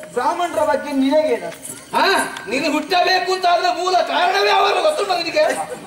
ಬ್ರಾಹ್ಮಣರ ಬಗ್ಗೆ ನಿನಗೇನ ಹಾ ನೀನು ಹುಟ್ಟಬೇಕು ಅಂತ ಆದ್ರೆ ಮೂಲ ಕಾರಣವೇ ಅವರು ಗೊತ್ತುಂಟ ನಿನಗೆ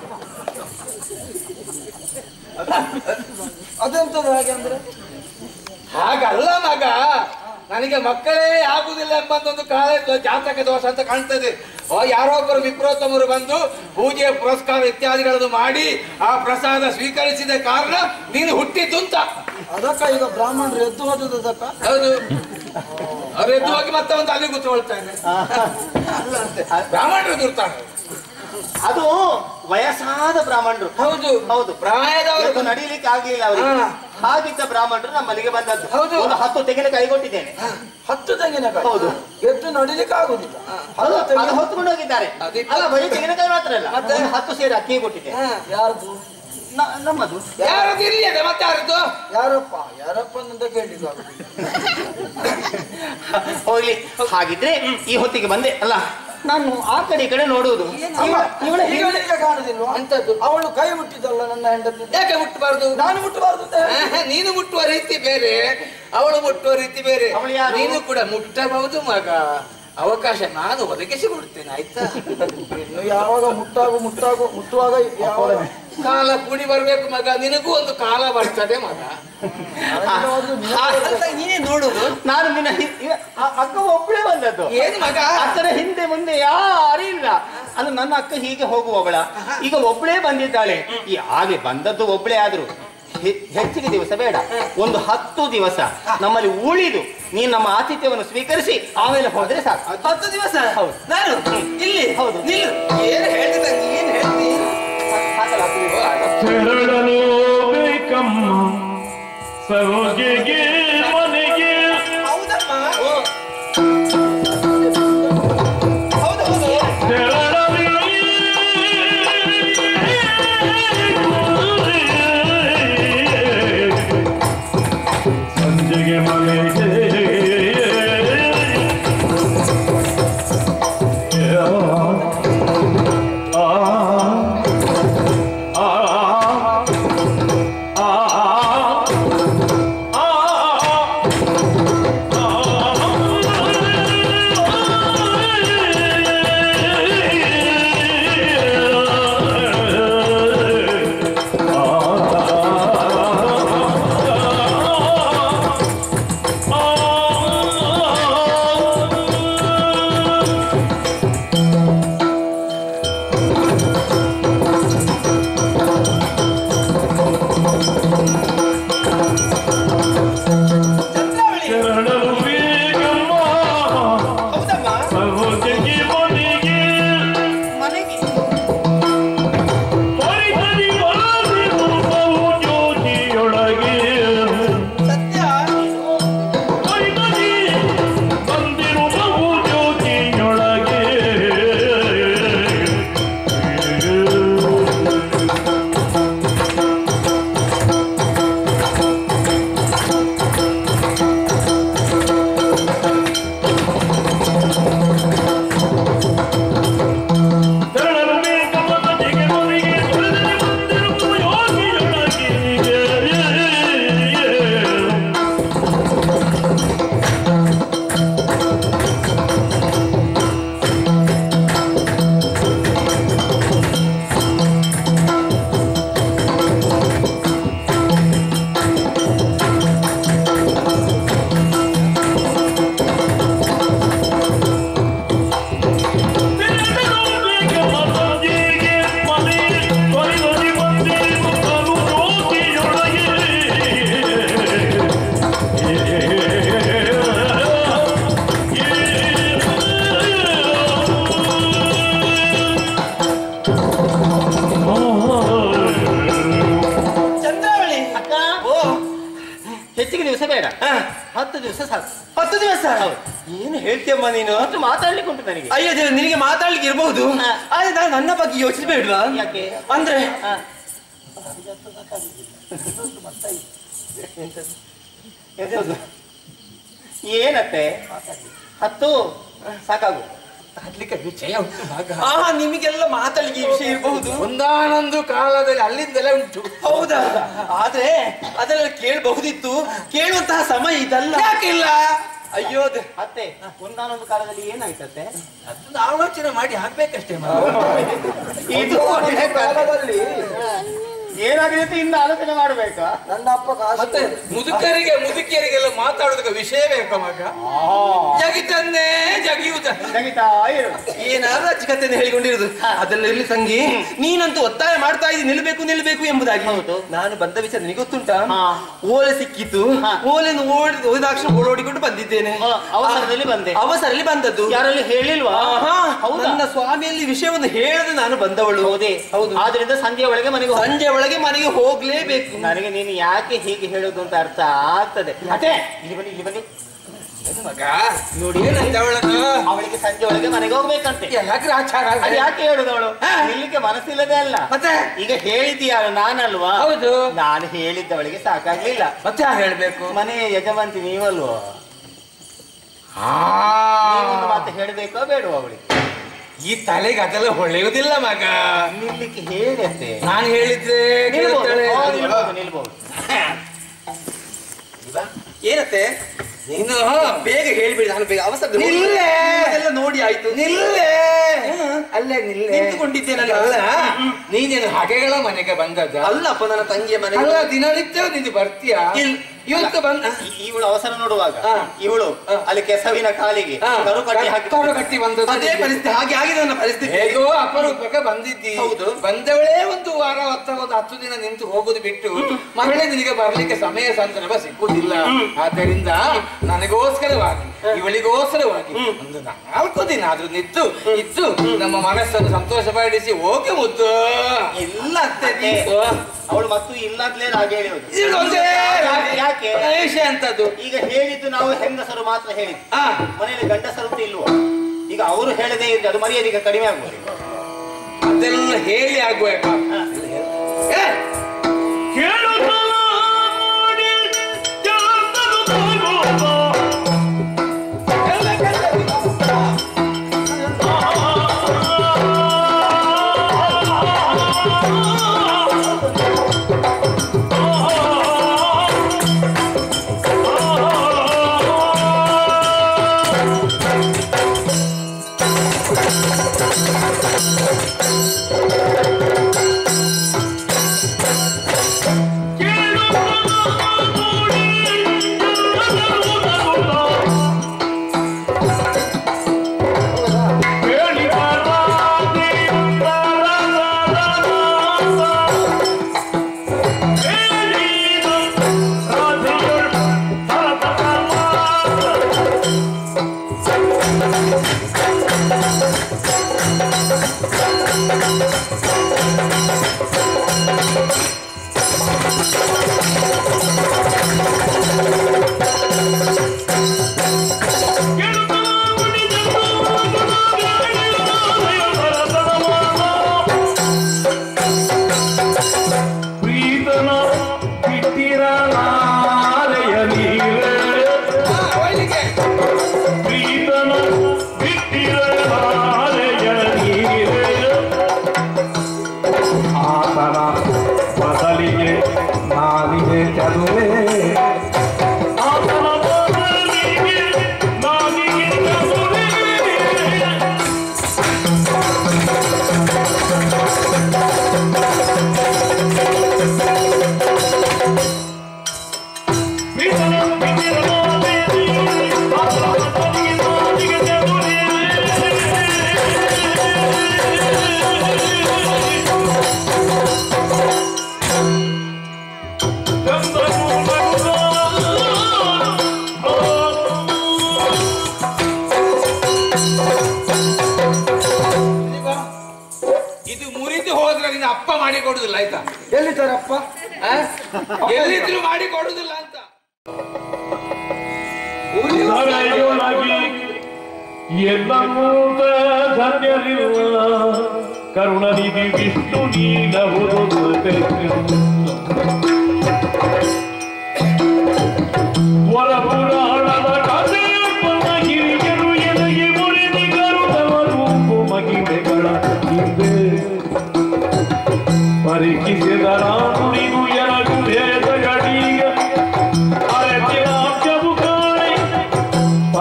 ಅದೆಂತದ ಹಾಗೆ ಅಂದ್ರೆ ಹಾಗಲ್ಲ ಮಗ ನನಗೆ ಮಕ್ಕಳೇ ಆಗುದಿಲ್ಲ ಎಂಬಂತೊಂದು ಕಾಲ ಜಾತಕ ದೋಷ ಅಂತ ಕಾಣ್ತದೆ ಓ ಯಾರೋ ಒಬ್ಬರು ವಿಪ್ರೋತ್ತಮರು ಬಂದು ಪೂಜೆ ಪುರಸ್ಕಾರ ಇತ್ಯಾದಿಗಳನ್ನು ಮಾಡಿ ಆ ಪ್ರಸಾದ ಸ್ವೀಕರಿಸಿದ ಕಾರಣ ನೀನು ಹುಟ್ಟಿದ್ದು ಅಂತ ಅದಕ್ಕ ಈಗ ಬ್ರಾಹ್ಮಣರು ಎದ್ದು ಹೋದದಕ್ಕ ಹೌದು ಅವ್ರು ಎದ್ದು ಹೋಗಿ ಮತ್ತೆ ಒಂದು ಅಲ್ಲಿ ಕೂತ್ಕೊಳ್ತಾನೆ ಬ್ರಾಹ್ಮಣರು ದುರ್ತಾನೆ ಅದು ವಯಸ್ಸಾದ ಬ್ರಾಹ್ಮಣರು ಹೌದು ಹೌದು ಪ್ರಾಯದವರು ಇವತ್ತು ನಡೀಲಿಕ್ಕೆ ಆಗ್ಲಿಲ್ಲ ಅವರಿಗೆ ಹಾ. ಹಾಗಿದ್ದ ಬ್ರಾಹ್ಮಣರು ನಮ್ಮಲ್ಲಿಗೆ ಬಂದದ್ದು ಹೌದು. ಒಂದು ಹತ್ತು ತೆಂಗಿನ ಕೈಗೊಟ್ಟಿದ್ದೇನೆ ಹತ್ತು ತೆಂಗಿನಕಾಯಿ ಹೌದು. ಎದ್ದು ನಡಿಲಿಕ್ಕೆ ಆಗುದಿಲ್ಲ ಅದು ಹತ್ತು ತೆಂಗಿನ ಅದು ಹೊತ್ಕೊಂಡು ಹೋಗಿದ್ದಾರೆ ಅದು- ಅಲ್ಲ ಬರೀ ತೆಂಗಿನಕಾಯಿ ಮಾತ್ರ ಅಲ್ಲ ಮತ್ತೆ? ಒಂದು ಹತ್ತು ಸೇರಿ ಅಕ್ಕಿ ಕೊಟ್ಟಿದ್ದೆ ಹಾ. ಯಾರ್ದು ನ- ನಮ್ಮದು ಯಾರದು ಇರ್ಲಿದೆ ಮತ್ತೆ ಯಾರದ್ದು ಯಾರಪ್ಪ ಯಾರಪ್ಪ ಅಂತ ಕೇಳಿಲ್ಲ ಹೋಗ್ಲಿ ಹಾಗಿದ್ರೆ ಈ ಹೊತ್ತಿಗೆ ಬಂದೆ ಅಲ್ಲ ನಾನು ಆ ಕಡೆ ಈ ಕಡೆ ನೋಡುವುದು ಇವಳ- ಇವಳ ಹೆಂಗ- ಇವಳಿಗೆ ಕಾಣುದಿಲ್ವಾ ಎಂತದ್ದು ಅವಳು ಕೈ ಮುಟ್ಟಿದಲ್ಲ ನನ್ನ ಹೆಂಡತಿ ಯಾಕೆ ಮುಟ್ಟಬಾರ್ದು ನಾನು ಮುಟ್ಟಬಾರ್ದು ಅಂತ ಹೇಳಿ. ಆಹಾ, ನೀನು ಮುಟ್ಟುವ ರೀತಿ ಬೇರೆ ಅವಳು ಮುಟ್ಟುವ ರೀತಿ ಬೇರೆ ಅವಳು ಯಾರು? ನೀನು ಕೂಡ ಮುಟ್ಟಬಹುದು ಮಗ ಅವಕಾಶ ನಾನು ಒದಗಿಸಿ ಕೊಡ್ತೇನೆ ಆಯ್ತಾ ಇನ್ನು ಯಾವಾಗ ಮುಟ್ಟಾಗು ಮುಟ್ಟಾಗು ಮುಟ್ಟುವಾಗ ಯಾವಾಗ ಕಾಲ ಕೂಡಿ ಬರ್ಬೇಕು ಮಗ ನಿನಗೂ ಒಂದು ಕಾಲ ಬರ್ತದೆ ಮಗ ನನಗೇನಾದ್ರೂ ನಿನ್ನ ಅಂತ ನೀನೇ ನೋಡುದು ನಾನು ನಿನ್ನ ಹಿ- ಇವ- ಆ ಅಕ್ಕ ಒಬ್ಬಳೇ ಬಂದದ್ದು ಏನು ಮಗ ಅಕ್ಕನ ಹಿಂದೆ ಮುಂದೆ ಯಾರೂ ಇಲ್ಲ ಅದು ನನ್ನ ಅಕ್ಕ ಹೀಗೆ ಹೋಗುವವಳ ಈಗ ಒಬ್ಬಳೇ ಬಂದಿದ್ದಾಳೆ ಈ ಹಾಗೆ ಬಂದದ್ದು ಒಬ್ಬಳೇ ಆದ್ರು ಹೆ- ಹೆಚ್ಚಿಗೆ ದಿವಸ ಬೇಡ ಒಂದು ಹತ್ತು ದಿವಸ ನಮ್ಮಲ್ಲಿ ಉಳಿದು ನೀನು ನಮ್ಮ ಆತಿಥ್ಯವನ್ನು ಸ್ವೀಕರಿಸಿ ಆಮೇಲೆ ಹೋದ್ರೆ ಸಾಕು ಹತ್ತು ದಿವಸ ಹೌದು. ನಾನು ಇಲ್ಲಿ ಹೌದು. ನಿಲ್ಲು ಏನು ಹೇಳ್ತಿದ್ದ ನೀನ್ ಹೇಳ್ತಿ ಸಾಕಲ್ಲ ಅದು? ತೆರಳಲು ಬೇಕಮ್ಮ ಸರೋಜೆಗೆ ಮನೆಗೆ ಹೌದಮ್ಮ ಹೌದು ಹೌದು ತೆರಳಲಿ ಸಂಜೆಗೆ ಮನೆಗೆ ಆ ಆ ಶರಣರು ಬೇಗಮ್ಮ ಹೌದಮ್ಮ ಸರೋಜಗಿ ಮನೆಗೆ ಮನೆಗೆ ಪರಿಸರಿ ಬರದಿರುವವು ಜ್ಯೋತಿಯೊಳಗೆ ಸತ್ಯ ಪರಿಸರಿ ಬಂದಿರುವವು ಜ್ಯೋತಿಯೊಳಗೆ ಶರಣರು ಬೇಗಮ್ಮ ಸಂಜೆಗೆ ಮನೆಗೆ ಪರಿಸರಿ ಬಂದಿರುವವು ಜ್ಯೋತಿಯೊಳಗೆ ಚಂದ್ರಾವಳಿ ಅಕ್ಕ ಓ ಹೆಚ್ಚಿಗೆ ದಿವಸ ಬೇಡ ಹತ್ತು ದಿವಸ ಸಾಕು ಹತ್ತು ದಿವಸ ಏನು ಹೇಳ್ತೀಯಮ್ಮ ನೀನು ಅಷ್ಟು ಮಾತಾಡ್ಲಿಕ್ಕೆ ಉಂಟು ನನಗೆ ಅಯ್ಯೋ ದೇವ್ರೆ, ನಿನಗೆ ಮಾತಾಡ್ಲಿಕ್ಕೆ ಇರಬಹುದು ಹಾ. ಆದ್ರೆ ನಾನು ನನ್ನ ಬಗ್ಗೆ ಯೋಚಿಸಬೇಡ್ವಾ ಯಾಕೆ ಅಂದ್ರೆ ಹಾ. ಎಂತದು? ಏನತ್ತೆ ಹತ್ತು ಸಾಕಾಗು ಮಾತಾಡ್ಲಿಕ್ಕೆ ವಿಷಯ ಉಂಟು ಮಗ ಆ ನಿಮಗೆಲ್ಲ ಮಾತಾಡ್ಲಿಕ್ಕೆ ಈ ವಿಷಯ ಇರಬಹುದು ಒಂದಾನೊಂದು ಕಾಲದಲ್ಲಿ ಅಲ್ಲಿಂದಲೇ ಉಂಟು ಹೌದಾ ಆದ್ರೆ ಅದೆಲ್ಲ ಕೇಳಬಹುದಿತ್ತು ಕೇಳುವಂತಹ ಸಮಯ ಇದಲ್ಲ ಯಾಕಿಲ್ಲ ಅಯ್ಯೋ ದ- ಅತ್ತೆ ಒಂದಾನೊಂದು ಕಾಲದಲ್ಲಿ ಏನಾಯ್ತತ್ತೆ ಅದೊಂದು ಆಲೋಚನೆ ಮಾಡಿ ಹಾಕ್ಬೇಕಷ್ಟೇ ಇದು ಒಂದು ಕಾಲದಲ್ಲಿ ಏನಾಗಿದೆ ಅಂತ ಇನ್ನು ಆಲೋಚನೆ ಮಾಡ್ಬೇಕಾ ನನ್ನ ಅಪ್ಪ ಮತ್ತೆ ಕಾಶಿ ಮುದುಕರಿಗೆ ಮುದುಕಿಯರಿಗೆಲ್ಲ ಮಾತಾಡೋದಕ್ಕೆ ವಿಷಯ ಬೇಕು ಮಗ ಜಗಿತನ್ನೇ ಜಗಿಯುವುದ ತೆಗಿತಾ ಇರು ಏನಾದ್ರೂ ಅಚ್ಚುಕತೆಯನ್ನು ಹೇಳಿಕೊಂಡಿರುದು ಅದೆಲ್ಲ ಇರ್ಲಿ ತಂಗಿ ನೀನಂತೂ ಒತ್ತಾಯ ಮಾಡ್ತಾ ಇದ್ದೀನಿ ನಿಲ್ಬೇಕು ನಿಲ್ಬೇಕು ಎಂಬುದಾಗಿ ಹೌದು. ನಾನು ಬಂದ ವಿಚಾರ ನಿನಗೆ ಗೊತ್ತುಂಟಾ ಹಾ. ಓಲೆ ಸಿಕ್ಕಿತು ಹಾ. ಓಲೆಯನ್ನು ಓಡಿ ಓದಾಕ್ಷಣ ಓಡೋಡಿಕೊಂಡು ಬಂದಿದ್ದೇನೆ ಹ, ಅವಸರದಲ್ಲಿ ಬಂದೆ. ಅವಸರದಲ್ಲಿ ಬಂದದ್ದು ಯಾರಲ್ಲಿ ಹೇಳಿಲ್ವಾ ಆಹಾ, ಹೌದಾ ನನ್ನ ಸ್ವಾಮಿಯಲ್ಲಿ ವಿಷಯವನ್ನು ಹೇಳದೆ ನಾನು ಬಂದವಳು ಹೌದೇ ಹೌದು ಆದ್ರಿಂದ ಸಂಜೆ ಒಳಗೆ ಮನೆಗೆ ಹೋಗು. ಸಂಜೆ ಒಳಗೆ ಮನೆಗೆ ಹೋಗ್ಲೇಬೇಕು ನನಗೆ ನೀನು ಯಾಕೆ ಹೀಗೆ ಹೇಳೋದು ಅಂತ ಅರ್ಥ ಆಗ್ತದೆ ಅದೇ ಇಲ್ಲಿ ಬನ್ನಿ ಇಲ್ಲಿ ಬನ್ನಿ ಮಗ ನೋಡಿ ಏನಂತ ಅವಳನ್ನು ಅವಳಿಗೆ ಸಂಜೆ ಒಳಗೆ ಮನೆಗೆ ಹೋಗ್ಬೇಕಂತೆ ಎಲ್ಲ ಗ್ರಾಚಾರ ಅದು ಯಾಕೆ ಹೇಳುದು ಅವಳು ನಿಲ್ಲಿಕ್ಕೆ ಮನಸ್ಸಿಲ್ಲದೆ ಅಲ್ಲ ಮತ್ತೆ ಈಗ ಹೇಳಿದ್ದೀಯಾಳು ನಾನಲ್ವಾ ಹೌದು. ನಾನು ಹೇಳಿದ್ದವಳಿಗೆ ಸಾಕಾಗ್ಲಿಲ್ಲ ಮತ್ತೆ ಯಾರು ಹೇಳ್ಬೇಕು ಮನೆಯ ಯಜಮಾಂತಿ ನೀವಲ್ವೋ ನೀವೊಂದು ಮಾತು ಹೇಳಬೇಕೋ ಬೇಡವೋ ಅವಳಿಗೆ ಈ ತಲೆಗೆ ಅದೆಲ್ಲ ಹೊಳೆಯುವುದಿಲ್ಲ ಮಗ ನಿಲ್ಲಿಕ್ಕೆ ಹೇಳತ್ತೆ ನಾನು ಹೇಳಿದ್ರೆ ನಿಲ್ಬೋದು ಕೇಳ್ತಾಳೆ ಓ, ನಿಲ್ಬೋದು ನಿಲ್ಬೋದು ಏನತ್ತೆ ನೀನು ಬೇಗ ಹೇಳ್ಬಿಡಿ ನಾನು ಬೇಗ ಅವಸರ ನಿಲ್ಲೆ. ಎಲ್ಲ ನೋಡಿ ಆಯ್ತು ನಿಲ್ಲೆ ಅಲ್ಲೇ ನಿಲ್ಲೆ ನಿಂತುಕೊಂಡಿದ್ದೆ ನಾನು ಅಲ್ಲ ನೀನೇನು ಹಗೆಗಳ ಮನೆಗೆ ಬಂದದ್ದ ಅಲ್ಲಪ್ಪ ನನ್ನ ತಂಗಿಯ ಮನೆಗೆ ಅಲ್ಲ ದಿನನಿತ್ಯ ನೀನು ಬರ್ತೀಯ ಇಲ್. ಇವತ್ತು ಬಂದ ಈ- ಇವಳು ಅವಸರ ನೋಡುವಾಗ ಹಾ. ಇವಳು ಅಲ್ಲಿ ಕೆಸವಿನ ಕಾಲಿಗೆ ಕರು ಕಟ್ಟಿ ಹಾಕಿ ಕರು ಕಟ್ಟಿ ಬಂದದ್ದು ಅದೇ ಪರಿಸ್ಥಿತಿ ಹಾಗೆ ಆಗಿದೆ ನನ್ನ ಪರಿಸ್ಥಿತಿ ಹೇಗೋ ಅಪರೂಪಕ್ಕೆ ಬಂದಿದ್ದಿ ಹೌದು. ಬಂದವಳೇ ಒಂದು ವಾರ ಅಥವಾ ಒಂದು ಹತ್ತು ದಿನ ನಿಂತು ಹೋಗುದು ಬಿಟ್ಟು ಮರಳಿ ನಿನಗೆ ಬರ್ಲಿಕ್ಕೆ ಸಮಯ ಸಂದರ್ಭ ಸಿಕ್ಕುದಿಲ್ಲ ಆದ್ದರಿಂದ ನನಗೋಸ್ಕರವಾಗಿ ಇವಳಿಗೋಸ್ಕರವಾಗಿ ಒಂದು ನಾಲ್ಕು ದಿನ ಆದ್ರೂ ನಿಂತು ಇತ್ತು ನಮ್ಮ ಮನಸ್ಸನ್ನು ಸಂತೋಷಪಡಿಸಿ ಹೋಗಿ ಮುದ್ದು ಇಲ್ಲ ಅತ್ತೆ ಅತ್ತೆ, ಅವಳು ಮತ್ತು ಇಲ್ಲಾದ್ಲೇ ಹಾಗೆ ಹೇಳುವುದು ಇದು ಒಂದೇ ರಾಗ- ಯಾಕೆ ವಿಷಯ ಅಂತದ್ದು ಈಗ ಹೇಳಿದ್ದು ನಾವು ಹೆಂಗಸರು ಮಾತ್ರ ಹೇಳಿದ್ದು ಆ ಮನೆಯಲ್ಲಿ ಗಂಡಸರು ಅಂತ ಇಲ್ವೋ ಈಗ ಅವರು ಹೇಳದೇ ಇದ್ರೆ ಅದು ಮರ್ಯಾದೆ ಈಗ ಕಡಿಮೆ ಆಗ್ಬೋದು ಅದೆಲ್ಲ ಹೇಳಿ ಆಗುವಾಗ ಏ, ಕೇಳುತ್ತಲ ನೋಡಿ ಜಾತರು ತಾಗೋತ. ಎಲ್ಲ ಕೆಲ್ಸ ಪ್ರೀತನ ಬಿಟ್ಟಿರಲಾರೆಯ ನೀರೇ ಆ, ಒಯ್ಲಿಕ್ಕೆ. ಪ್ರೀತನ ಬಿಟ್ಟಿರಲಾರೆಯ ನೀರೇ ಆತನ ಬದಲಿಗೆ ನಾನಿಗೆ ಚದುವೆ ಆತನ ಬದಲಿಗೆ ನಾನಿಗೆ ಚದುವೆ ಪ್ರೀತನ ಬಿಟ್ಟಿರಲಾರೆಯ ಆತನ ಬದಲಿಗೆ ನಾನಿಗೆ ಚದುವೆ ಇದು ಮುರಿದು ಹೋದ್ರೆ ನಿನ್ನ ಅಪ್ಪ ಮಾಡಿ ಕೊಡುದಿಲ್ಲ ಆಯ್ತಾ ಎಲ್ಲಿದ್ದಾರಪ್ಪ ಆ? ಎಲ್ಲಿದ್ರು ಮಾಡಿ ಕೊಡುದಿಲ್ಲ ಅಂತ ಸಭೆಯೊಳಗೆ ಎನ್ನೂತ ಧನ್ಯರಿರುವ ಕರುಣನಿಧಿ ವಿಷ್ಣು ನೀನವುದು ವರಪುರಾಣದ ಕಥೆಯೊಬ್ಬನ ಹಿರಿಯರು ಎನಗೆ ಮುರಿದಿ ಗರುಡವರು ಮಗಿಮೆಗಳ ಹಿಂದೆ ಪರೀಕ್ಷಿಸಿದ ನುಡಿದು ಎರಡು ಭೇದಗಳೀಗ ಅರಣ್ಯವಾಕ್ಯವು ಕಾಣೆ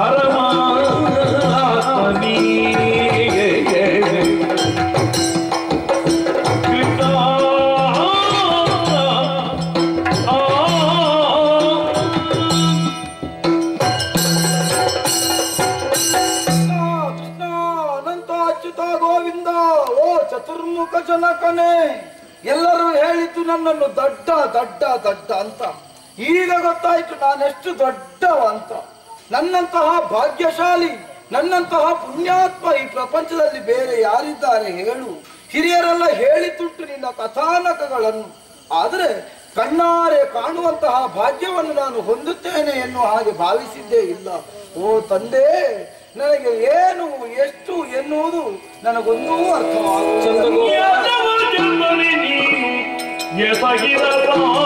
ಮುಖ ಜನಕನೇ ಎಲ್ಲರೂ ಹೇಳಿದ್ದು ನನ್ನನ್ನು ದಡ್ಡ ದಡ್ಡ ದಡ್ಡ ಅಂತ ಈಗ ಗೊತ್ತಾಯ್ತು ನಾನೆಷ್ಟು ದೊಡ್ಡವ ಅಂತ ನನ್ನಂತಹ ಭಾಗ್ಯಶಾಲಿ ನನ್ನಂತಹ ಪುಣ್ಯಾತ್ಮ ಈ ಪ್ರಪಂಚದಲ್ಲಿ ಬೇರೆ ಯಾರಿದ್ದಾರೆ ಹೇಳು ಹಿರಿಯರೆಲ್ಲ ಹೇಳಿತುಂಟು ನಿನ್ನ ಕಥಾನಕಗಳನ್ನು ಆದರೆ ಕಣ್ಣಾರೆ ಕಾಣುವಂತಹ ಭಾಗ್ಯವನ್ನು ನಾನು ಹೊಂದುತ್ತೇನೆ ಎನ್ನುವ ಹಾಗೆ ಭಾವಿಸಿದ್ದೇ ಇಲ್ಲ ಓ ತಂದೆ ನನಗೆ ಏನು ಎಷ್ಟು ಎನ್ನುವುದು ನನಗೊಂದೂ ಅರ್ಥವಾಗುತ್ತಿಲ್ಲ ಯಾದವ ಜನ್ಮನೆ ನೀನು ಎಸಗಿರಲ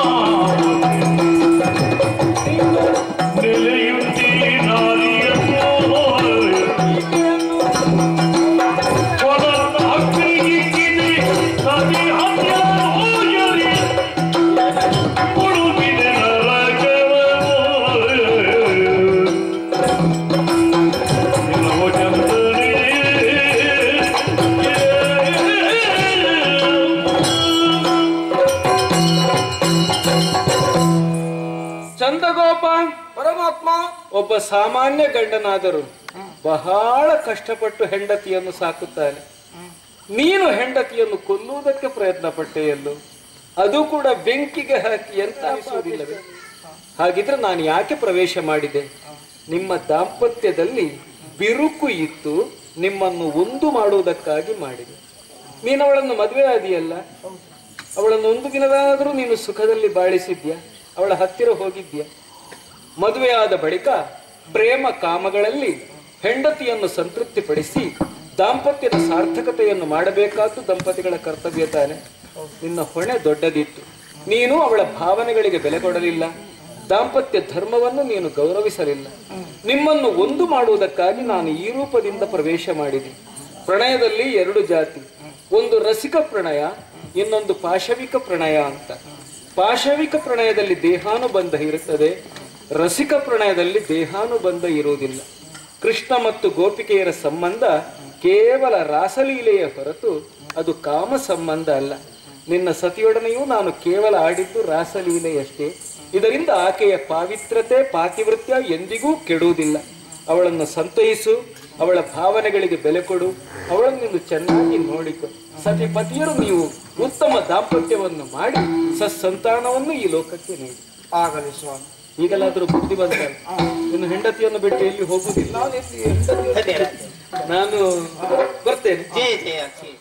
ನೆಲೆಯುತ್ತಿ ನಾರಿಯನ್ನು ಕೊಲತ್ತ ಅಗ್ನಿಗಿಕ್ಕಿದೆ ಸತಿ ಹತ್ಯ ಹೋಯಲಿ ಉಡುಪಿದೆ ನರಕವ ಚಂದನೆ ಚಂದಗೋಪ ಪರಮಾತ್ಮ ಒಬ್ಬ ಸಾಮಾನ್ಯ ಗಂಡನಾದರೂ ಬಹಳ ಕಷ್ಟಪಟ್ಟು ಹೆಂಡತಿಯನ್ನು ಸಾಕುತ್ತಾನೆ ನೀನು ಹೆಂಡತಿಯನ್ನು ಕೊಲ್ಲುವುದಕ್ಕೆ ಪ್ರಯತ್ನ ಪಟ್ಟೆಯಲ್ಲೋ ಅದು ಕೂಡ ಬೆಂಕಿಗೆ ಹಾಕಿ ಅಂತ ಅನಿಸುವುದಿಲ್ಲವೇ ಹಾಗಿದ್ರೆ ನಾನು ಯಾಕೆ ಪ್ರವೇಶ ಮಾಡಿದೆ ನಿಮ್ಮ ದಾಂಪತ್ಯದಲ್ಲಿ ಬಿರುಕು ಇತ್ತು ನಿಮ್ಮನ್ನು ಒಂದು ಮಾಡುವುದಕ್ಕಾಗಿ ಮಾಡಿದೆ ನೀನು ಅವಳನ್ನು ಮದುವೆ ಆದಿಯಲ್ಲ ಅವಳನ್ನು ಒಂದು ದಿನದಾದರೂ ನೀನು ಸುಖದಲ್ಲಿ ಬಾಳಿಸಿದ್ಯಾ ಅವಳ ಹತ್ತಿರ ಹೋಗಿದ್ಯಾ ಮದುವೆಯಾದ ಬಳಿಕ ಪ್ರೇಮ ಕಾಮಗಳಲ್ಲಿ ಹೆಂಡತಿಯನ್ನು ಸಂತೃಪ್ತಿಪಡಿಸಿ ದಾಂಪತ್ಯದ ಸಾರ್ಥಕತೆಯನ್ನು ಮಾಡಬೇಕಾದ್ದು ದಂಪತಿಗಳ ಕರ್ತವ್ಯ ತಾನೆ ನಿನ್ನ ಹೊಣೆ ದೊಡ್ಡದಿತ್ತು ನೀನು ಅವಳ ಭಾವನೆಗಳಿಗೆ ಬೆಲೆ ಕೊಡಲಿಲ್ಲ ದಾಂಪತ್ಯ ಧರ್ಮವನ್ನು ನೀನು ಗೌರವಿಸಲಿಲ್ಲ ನಿಮ್ಮನ್ನು ಒಂದು ಮಾಡುವುದಕ್ಕಾಗಿ ನಾನು ಈ ರೂಪದಿಂದ ಪ್ರವೇಶ ಮಾಡಿದೆ ಪ್ರಣಯದಲ್ಲಿ ಎರಡು ಜಾತಿ ಒಂದು ರಸಿಕ ಪ್ರಣಯ ಇನ್ನೊಂದು ಪಾಶವಿಕ ಪ್ರಣಯ ಅಂತ ಪಾಶವಿಕ ಪ್ರಣಯದಲ್ಲಿ ದೇಹಾನುಬಂಧ ಇರುತ್ತದೆ ರಸಿಕ ಪ್ರಣಯದಲ್ಲಿ ದೇಹಾನುಬಂಧ ಇರುವುದಿಲ್ಲ ಕೃಷ್ಣ ಮತ್ತು ಗೋಪಿಕೆಯರ ಸಂಬಂಧ ಕೇವಲ ರಾಸಲೀಲೆಯ ಹೊರತು ಅದು ಕಾಮ ಸಂಬಂಧ ಅಲ್ಲ ನಿನ್ನ ಸತಿಯೊಡನೆಯೂ ನಾನು ಕೇವಲ ಆಡಿದ್ದು ರಾಸಲೀಲೆಯಷ್ಟೇ ಇದರಿಂದ ಆಕೆಯ ಪಾವಿತ್ರತೆ ಪಾತಿವೃತ್ಯ ಎಂದಿಗೂ ಕೆಡುವುದಿಲ್ಲ ಅವಳನ್ನು ಸಂತೈಸು ಅವಳ ಭಾವನೆಗಳಿಗೆ ಬೆಲೆ ಕೊಡು ಅವಳನ್ನು ನೀನು ಚೆನ್ನಾಗಿ ನೋಡಿಕೊ ಸತಿ ಪತಿಯರು ನೀವು ಉತ್ತಮ ದಾಂಪತ್ಯವನ್ನು ಮಾಡಿ ಸತ್ಸಂತಾನವನ್ನು ಈ ಲೋಕಕ್ಕೆ ನೀಡಿ ಆಗಲಿ ಸ್ವಾಮಿ ಈಗಲಾದರೂ ಬುದ್ಧಿ ಬಂದ ಇನ್ನು ಹೆಂಡತಿಯನ್ನು ಬಿಟ್ಟು ಎಲ್ಲಿ ಹೋಗುವುದಿಲ್ಲ ನಾನೆಲ್ಲಿ ಹೆಂಡತಿ ಧನ್ಯವಾದ. ನಾನು ಬರ್ತೇನೆ ಜಯ ಜಯ ಜಯ